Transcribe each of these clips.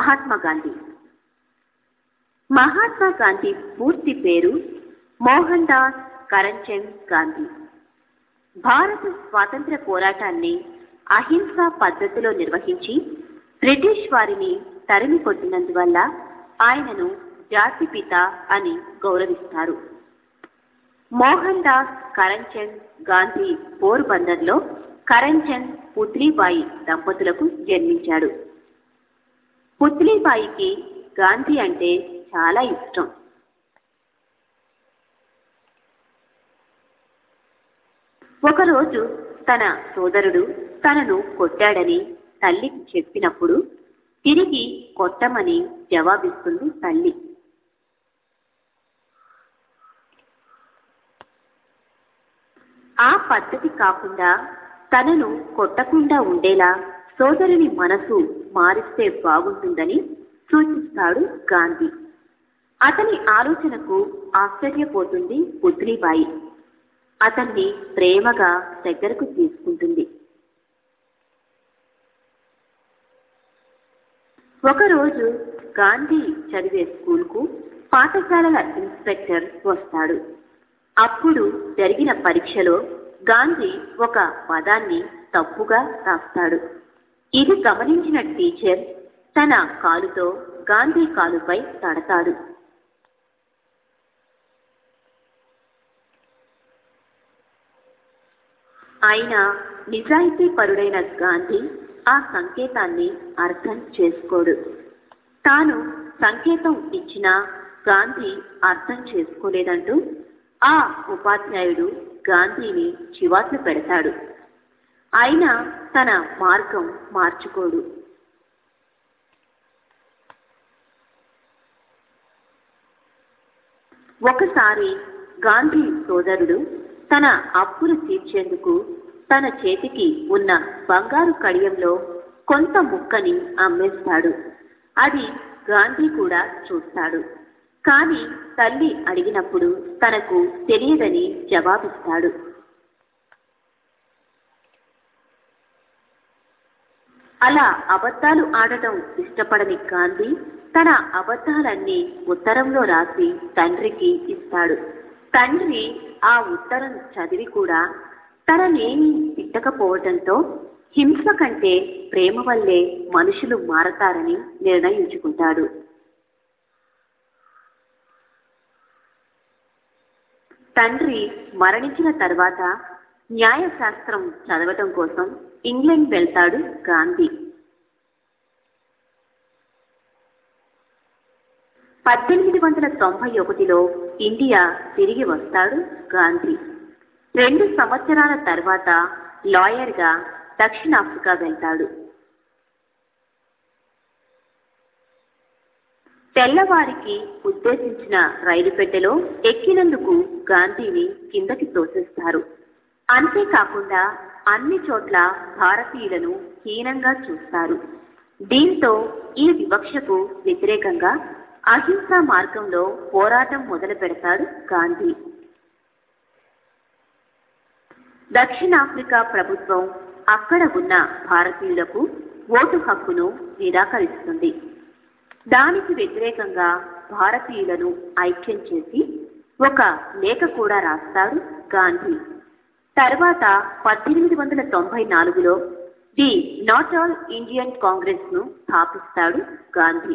మహాత్మా గాంధీ మహాత్మా గాంధీ పూర్తి పేరు మోహన్ దాస్ కరంచంద్ గాంధీ భారత స్వాతంత్ర్య పోరాటాన్ని అహింసా పద్ధతిలో నిర్వహించి బ్రిటిష్ వారిని తరిమి కొట్టినందువల్ల ఆయనను జాతిపిత అని గౌరవిస్తారు మోహన్ దాస్ కరంచంద్ గాంధీ పోర్బందర్లో కరంచంద్ పుత్లీబాయి దంపతులకు జన్మించాడు పుత్లీబాయికి గాంధీ అంటే చాలా ఇష్టం ఒకరోజు తన సోదరుడు తనను కొట్టాడని తల్లికి చెప్పినప్పుడు తిరిగి కొట్టమని జవాబిస్తుంది తల్లి ఆ పద్ధతి కాకుండా తనను కొట్టకుండా ఉండేలా సోదరుని మనసు మారిస్తే బాగుంటుందని సూచిస్తాడు గాంధీ అతని ఆలోచనకు ఆశ్చర్యపోతుంది పుత్లీబాయి అతన్ని ప్రేమగా దగ్గరకు తీసుకుంటుంది ఒకరోజు గాంధీ చదివే స్కూల్కు పాఠశాలల ఇన్స్పెక్టర్ వస్తాడు అప్పుడు జరిగిన పరీక్షలో గాంధీ ఒక పదాన్ని తప్పుగా రాస్తాడు ఇది గమనించిన టీచర్ తన కాలుతో గాంధీ కాలుపై తడతాడు అయినా నిజాయితీ పరుడైన గాంధీ ఆ సంకేతాన్ని అర్థం చేసుకోడు తాను సంకేతం ఇచ్చినా గాంధీ అర్థం చేసుకోలేదంటూ ఆ ఉపాధ్యాయుడు గాంధీని చివాట్లు పెడతాడు అయినా తన మార్గం మార్చుకోడు ఒకసారి గాంధీ సోదరుడు తన అప్పులు తీర్చేందుకు తన చేతికి ఉన్న బంగారు కడియంలో కొంత ముక్కని అమ్మేస్తాడు అది గాంధీ కూడా చూస్తాడు కానీ తల్లి అడిగినప్పుడు తనకు తెలియదని జవాబిస్తాడు అలా అబద్ధాలు ఆడటం ఇష్టపడని గాంధీ తన అబద్ధాలన్నీ ఉత్తరంలో రాసి తండ్రికి ఇస్తాడు తండ్రి ఆ ఉత్తరం చదివి కూడా తననేమి తిట్టకపోవటంతో హింస కంటే ప్రేమ వల్లే మనుషులు మారతారని నిర్ణయించుకుంటాడు తండ్రి మరణించిన తర్వాత న్యాయశాస్త్రం చదవటం కోసం ఇంగ్లాండ్ వెళ్తాడు గాంధీ పద్దెనిమిది వందల తొంభై ఒకటిలో ఇండియా తిరిగి వస్తాడు గాంధీ రెండు సంవత్సరాల తర్వాత లాయర్గా దక్షిణాఫ్రికా వెళ్తాడు తెల్లవారికి ఉద్దేశించిన రైలు పెట్టెలో ఎక్కినందుకు గాంధీని కిందకి తోసేస్తారు అంతేకాకుండా అన్ని చోట్ల భారతీయులను హీనంగా చూస్తారు దీంతో ఈ వివక్షకు వ్యతిరేకంగా అహింసా మార్గంలో పోరాటం మొదలు పెడతాడు గాంధీ దక్షిణాఫ్రికా ప్రభుత్వం అక్కడ ఉన్న భారతీయులకు ఓటు హక్కును నిరాకరిస్తుంది దానికి వ్యతిరేకంగా భారతీయులను ఐక్యం చేసి ఒక లేఖ కూడా రాస్తాడు గాంధీ తర్వాత పద్దెనిమిది వందల తొంభై నాలుగులో the Natal Indian Congress ను స్థాపిస్తాడు గాంధీ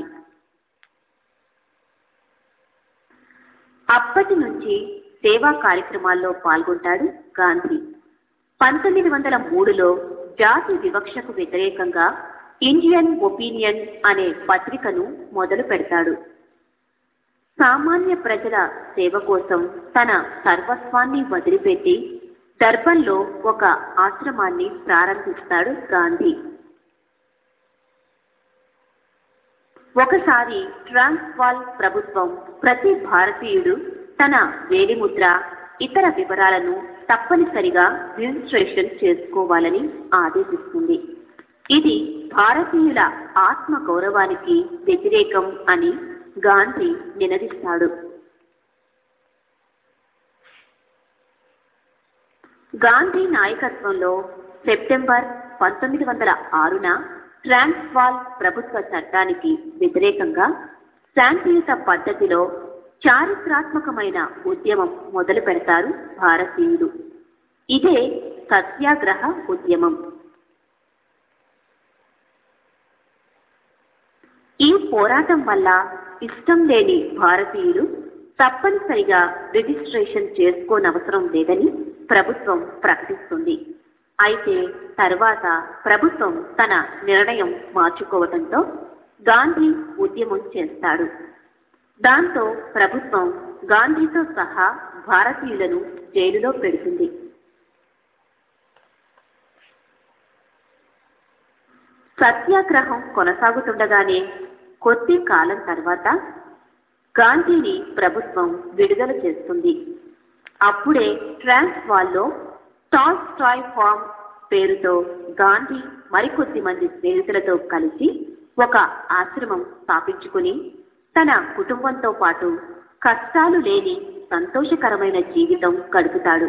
అప్పటి నుంచి సేవా కార్యక్రమాల్లో పాల్గొంటాడు గాంధీ పంతొమ్మిది వందల మూడులో జాతి వివక్షకు వ్యతిరేకంగా ఇండియన్ ఒపీనియన్ అనే పత్రికను మొదలు పెడతాడు సామాన్య ప్రజల సేవ కోసం తన సర్వస్వాన్ని వదిలిపెట్టి దర్బంలో ఒక ఆశ్రమాన్ని ప్రారంభిస్తాడు గాంధీ ఒకసారి ట్రాన్స్వాల్ ప్రభుత్వం ప్రతి భారతీయుడు తన వేలిముద్ర ఇతర వివరాలను తప్పనిసరిగా రిజిస్ట్రేషన్ చేసుకోవాలని ఆదేశిస్తుంది ఇది భారతీయుల ఆత్మ గౌరవానికి వ్యతిరేకం అని గాంధీ నినదిస్తాడు గాంధీ నాయకత్వంలో సెప్టెంబర్ పంతొమ్మిది వందల ఆరున ట్రాన్స్వాల్ ప్రభుత్వ చట్టానికి వ్యతిరేకంగా శాంతియుత పద్ధతిలో చారిత్రాత్మకమైన ఉద్యమం మొదలు పెడతారు భారతీయులు ఇదే సత్యాగ్రహ ఉద్యమం ఈ పోరాటం వల్ల ఇష్టం లేని భారతీయులు తప్పనిసరిగా రిజిస్ట్రేషన్ చేసుకోనవసరం లేదని ప్రభుత్వం ప్రకటిస్తుంది అయితే తర్వాత ప్రభుత్వం తన నిర్ణయం మార్చుకోవడంతో గాంధీ ఉద్యమం చేస్తాడు దాంతో ప్రభుత్వం గాంధీతో సహా భారతీయులను జైలులో పెడుతుంది సత్యాగ్రహం కొనసాగుతుండగానే కొద్ది కాలం తర్వాత గాంధీని ప్రభుత్వం విడుదల చేస్తుంది అప్పుడే ట్రాన్స్వాల్లో టాల్ స్టాయ్ ఫామ్ పేరుతో గాంధీ మరికొద్ది మంది స్నేహితులతో కలిసి ఒక ఆశ్రమం స్థాపించుకుని తన కుటుంబంతో పాటు కష్టాలు లేని సంతోషకరమైన జీవితం గడుపుతాడు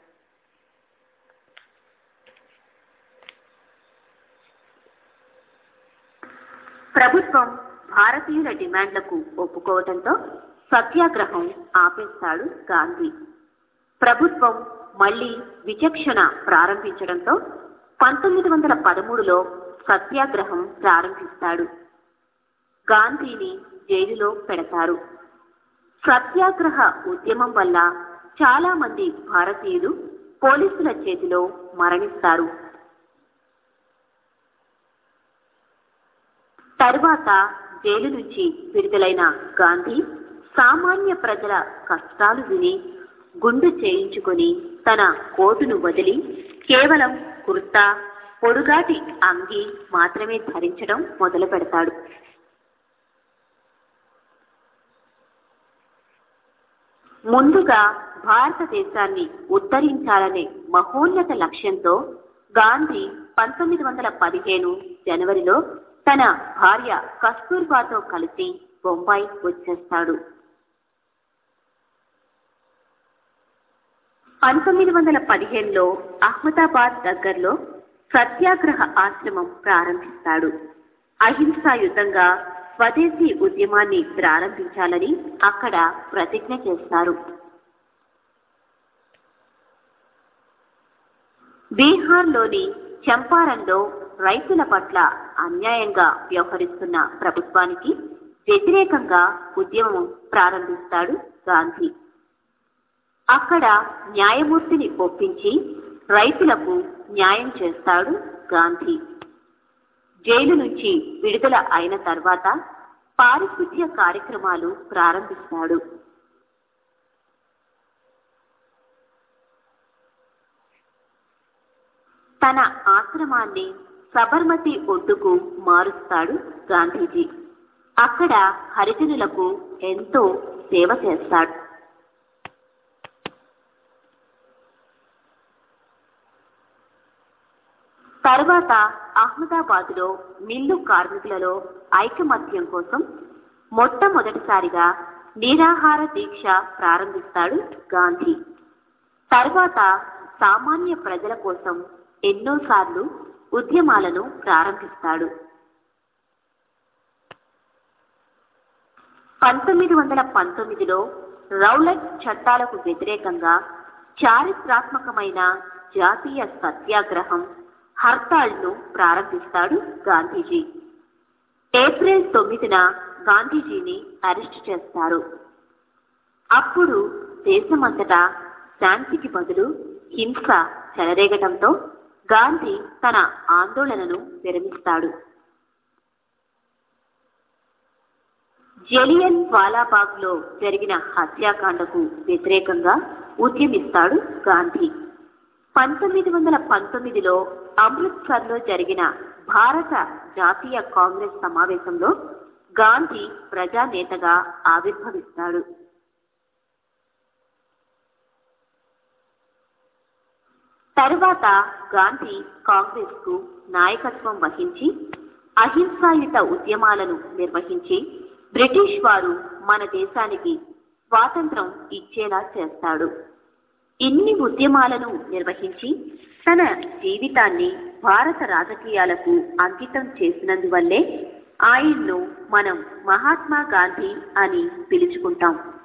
ప్రభుత్వం భారతీయుల డిమాండ్లకు ఒప్పుకోవడంతో సత్యాగ్రహం ఆపేస్తాడు గాంధీ ప్రభుత్వం మళ్లీ విచక్షణ ప్రారంభించడంతో పంతొమ్మిది వందల పదమూడులో సత్యాగ్రహం ప్రారంభిస్తాడు గాంధీని జైలులో పెడతారు సత్యాగ్రహ ఉద్యమం వల్ల చాలా మంది భారతీయులు పోలీసుల చేతిలో మరణిస్తారు తరువాత జైలు నుంచి విడుదలైన గాంధీ సామాన్య ప్రజల కష్టాలు విని గుండు చేయించుకొని తన కోటును వదిలి కేవలం కుర్తా పొడుగాటి అంగి మాత్రమే ధరించడం మొదలు పెడతాడు ముందుగా భారతదేశాన్ని ఉద్ధరించాలనే మహోన్నత లక్ష్యంతో గాంధీ పంతొమ్మిది వందల పదిహేను జనవరిలో తన భార్య కస్తూర్బాతో కలిసి బొంబాయి వచ్చేస్తాడు పంతొమ్మిది వందల పదిహేనులో అహ్మదాబాద్ దగ్గరలో సత్యాగ్రహ ఆశ్రమం ప్రారంభిస్తాడు అహింసాయుతంగా స్వదేశీ ఉద్యమాన్ని ప్రారంభించాలని అక్కడ ప్రతిజ్ఞ చేస్తారు బీహార్లోని చంపారణ్లో రైతుల పట్ల అన్యాయంగా వ్యవహరిస్తున్న ప్రభుత్వానికి వ్యతిరేకంగా ఉద్యమం ప్రారంభిస్తాడు గాంధీ అక్కడ న్యాయమూర్తిని ఒప్పించి రైతులకు న్యాయం చేస్తాడు గాంధీ జైలు నుంచి విడుదల అయిన తర్వాత పారిశుద్ధ్య కార్యక్రమాలు ప్రారంభిస్తాడు తన ఆశ్రమాన్ని సబర్మతి ఒడ్డుకు మారుస్తాడు గాంధీజీ అక్కడ హరిజనులకు ఎంతో సేవ చేస్తాడు తర్వాత అహ్మదాబాద్లో మిల్లు కార్మికులలో ఐకమత్యం కోసం మొట్టమొదటిసారిగా నిరాహార దీక్ష ప్రారంభిస్తాడు గాంధీ తర్వాత సామాన్య ప్రజల కోసం ఎన్నోసార్లు ఉద్యమాలను ప్రారంభిస్తాడు పంతొమ్మిది వందల పంతొమ్మిదిలో రౌలట్ చట్టాలకు వ్యతిరేకంగా చారిత్రాత్మకమైన జాతీయ సత్యాగ్రహం హర్తాళ్ను ప్రారంభిస్తాడు గాంధీజీ ఏప్రిల్ తొమ్మిదిన గాంధీజీని అరెస్ట్ చేస్తారు అప్పుడు దేశమంతటా శాంతికి బదులు హింస చెలరేగటంతో గాంధీ తన ఆందోళనను విరమిస్తాడు జలియన్ వాలాబాగ్ లో జరిగిన హత్యాకాండకు వ్యతిరేకంగా ఉద్యమిస్తాడు గాంధీ పంతొమ్మిది వందల పంతొమ్మిదిలో అమృత్సర్లో జరిగిన భారత జాతీయ కాంగ్రెస్ సమావేశంలో గాంధీ ప్రజానేతగా ఆవిర్భవిస్తాడు తరువాత గాంధీ కాంగ్రెస్ కు నాయకత్వం వహించి అహింసాయుత ఉద్యమాలను నిర్వహించి బ్రిటిష్ వారు మన దేశానికి స్వాతంత్రం ఇచ్చేలా చేస్తాడు ఇన్ని ఉద్యమాలను నిర్వహించి తన జీవితాన్ని భారత రాజకీయాలకు అంకితం చేసినందువల్లే ఆయన్ను మనం మహాత్మా గాంధీ అని పిలుచుకుంటాం